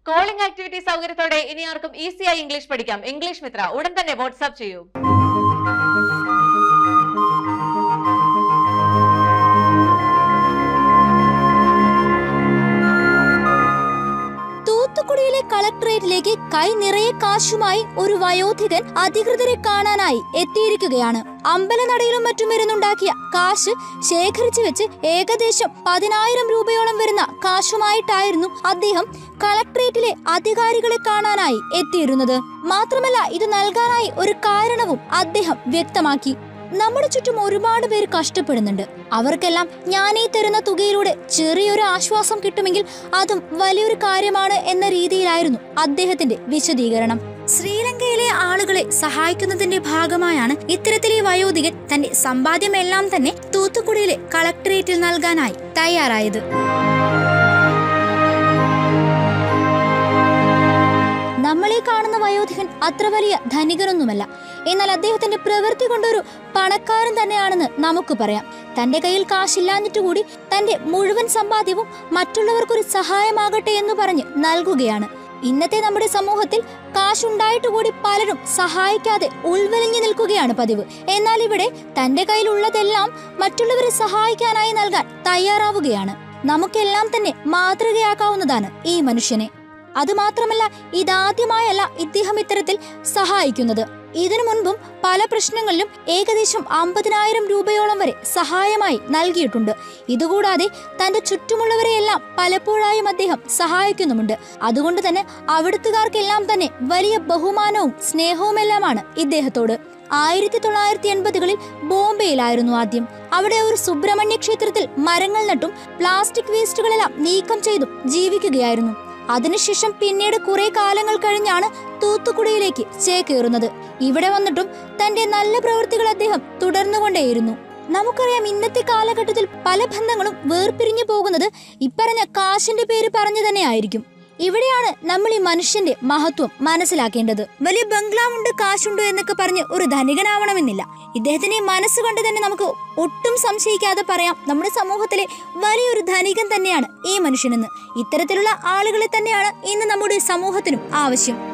calling activity സൗകര്യത്തോടെ ഇനി ആർക്കും ഈസിയായി ഇംഗ്ലീഷ് പഠിക്കാം ഇംഗ്ലീഷ് മിത്ര ഉടൻ തന്നെ വാട്സ്ആപ്പ് ചെയ്യൂ തൂത്തുക്കുടിയിലെ കളക്ടറേറ്റിലേക്ക് കൈ നിറയെ കാശുമായി ഒരു വയോധികൻ അധികൃതരെ കാണാനായി എത്തിയിരിക്കുകയാണ് അമ്പലനടയിലും മറ്റും ഇരുന്നുണ്ടാക്കിയ കാശ് ശേഖരിച്ചു വെച്ച് ഏകദേശം പതിനായിരം രൂപയോളം വരുന്ന കാശുമായിട്ടായിരുന്നു അദ്ദേഹം കളക്ടറേറ്റിലെ അധികാരികളെ കാണാനായി എത്തിയിരുന്നത് മാത്രമല്ല ഇത് നൽകാനായി ഒരു കാരണവും അദ്ദേഹം വ്യക്തമാക്കി നമ്മുടെ ചുറ്റും ഒരുപാട് പേര് കഷ്ടപ്പെടുന്നുണ്ട് അവർക്കെല്ലാം ഞാൻ ഈ തരുന്ന തുകയിലൂടെ ചെറിയൊരു ആശ്വാസം കിട്ടുമെങ്കിൽ അതും വലിയൊരു കാര്യമാണ് എന്ന രീതിയിലായിരുന്നു അദ്ദേഹത്തിന്റെ വിശദീകരണം ശ്രീലങ്കയിലെ ആളുകളെ സഹായിക്കുന്നതിന്റെ ഭാഗമായാണ് ഇത്തരത്തിലെ വയോധികൻ തന്റെ സമ്പാദ്യമെല്ലാം തന്നെ തൂത്തുക്കുടിയിലെ കളക്ടറേറ്റിൽ നൽകാനായി തയ്യാറായത് നമ്മളീ കാണുന്ന വയോധികൻ അത്ര വലിയ ധനികനൊന്നുമല്ല എന്നാൽ അദ്ദേഹത്തിന്റെ പ്രവൃത്തി കൊണ്ടൊരു പണക്കാരൻ തന്നെയാണെന്ന് നമുക്ക് പറയാം തന്റെ കയ്യിൽ കാശില്ലാഞ്ഞിട്ട് കൂടി തന്റെ മുഴുവൻ സമ്പാദ്യവും മറ്റുള്ളവർക്കൊരു സഹായമാകട്ടെ എന്ന് പറഞ്ഞ് നൽകുകയാണ് ഇന്നത്തെ നമ്മുടെ സമൂഹത്തിൽ കാശുണ്ടായിട്ട് കൂടി പലരും സഹായിക്കാതെ ഉൾവലിഞ്ഞു നിൽക്കുകയാണ് പതിവ് എന്നാൽ ഇവിടെ തന്റെ കയ്യിലുള്ളതെല്ലാം മറ്റുള്ളവരെ സഹായിക്കാനായി നൽകാൻ തയ്യാറാവുകയാണ് നമുക്കെല്ലാം തന്നെ മാതൃകയാക്കാവുന്നതാണ് ഈ മനുഷ്യനെ അതുമാത്രമല്ല ഇതാദ്യമായല്ല ഇദ്ദേഹം ഇത്തരത്തിൽ സഹായിക്കുന്നത് ഇതിനു മുൻപും പല പ്രശ്നങ്ങളിലും ഏകദേശം അമ്പതിനായിരം രൂപയോളം വരെ സഹായമായി നൽകിയിട്ടുണ്ട് ഇതുകൂടാതെ തന്റെ ചുറ്റുമുള്ളവരെയെല്ലാം പലപ്പോഴായും അദ്ദേഹം സഹായിക്കുന്നുമുണ്ട് അതുകൊണ്ട് തന്നെ അവിടുത്തുകാർക്കെല്ലാം തന്നെ വലിയ ബഹുമാനവും സ്നേഹവുമെല്ലാമാണ് ഇദ്ദേഹത്തോട് ആയിരത്തി തൊള്ളായിരത്തി എൺപതുകളിൽ ബോംബെയിലായിരുന്നു ആദ്യം അവിടെ ഒരു സുബ്രഹ്മണ്യ ക്ഷേത്രത്തിൽ മരങ്ങൾ നട്ടും പ്ലാസ്റ്റിക് വേസ്റ്റുകളെല്ലാം നീക്കം ചെയ്തും ജീവിക്കുകയായിരുന്നു അതിനുശേഷം പിന്നീട് കുറെ കാലങ്ങൾ കഴിഞ്ഞാണ് തൂത്തുക്കുടിയിലേക്ക് ചേക്കേറുന്നത് ഇവിടെ വന്നിട്ടും തന്റെ നല്ല പ്രവൃത്തികൾ അദ്ദേഹം തുടർന്നുകൊണ്ടേയിരുന്നു നമുക്കറിയാം ഇന്നത്തെ കാലഘട്ടത്തിൽ പല ബന്ധങ്ങളും വേർപിരിഞ്ഞു പോകുന്നത് ഇപ്പറഞ്ഞ കാശിന്റെ പേര് പറഞ്ഞു തന്നെ ആയിരിക്കും ഇവിടെയാണ് നമ്മൾ ഈ മനുഷ്യന്റെ മഹത്വം മനസ്സിലാക്കേണ്ടത് വലിയ ബംഗ്ലാവുണ്ട് കാശുണ്ട് എന്നൊക്കെ പറഞ്ഞ് ഒരു ധനികനാവണമെന്നില്ല ഇദ്ദേഹത്തിന്റെ ഈ മനസ്സുകൊണ്ട് തന്നെ നമുക്ക് ഒട്ടും സംശയിക്കാതെ പറയാം നമ്മുടെ സമൂഹത്തിലെ വലിയൊരു ധനികൻ തന്നെയാണ് ഈ മനുഷ്യനെന്ന് ഇത്തരത്തിലുള്ള ആളുകളെ തന്നെയാണ് ഇന്ന് നമ്മുടെ സമൂഹത്തിനും ആവശ്യം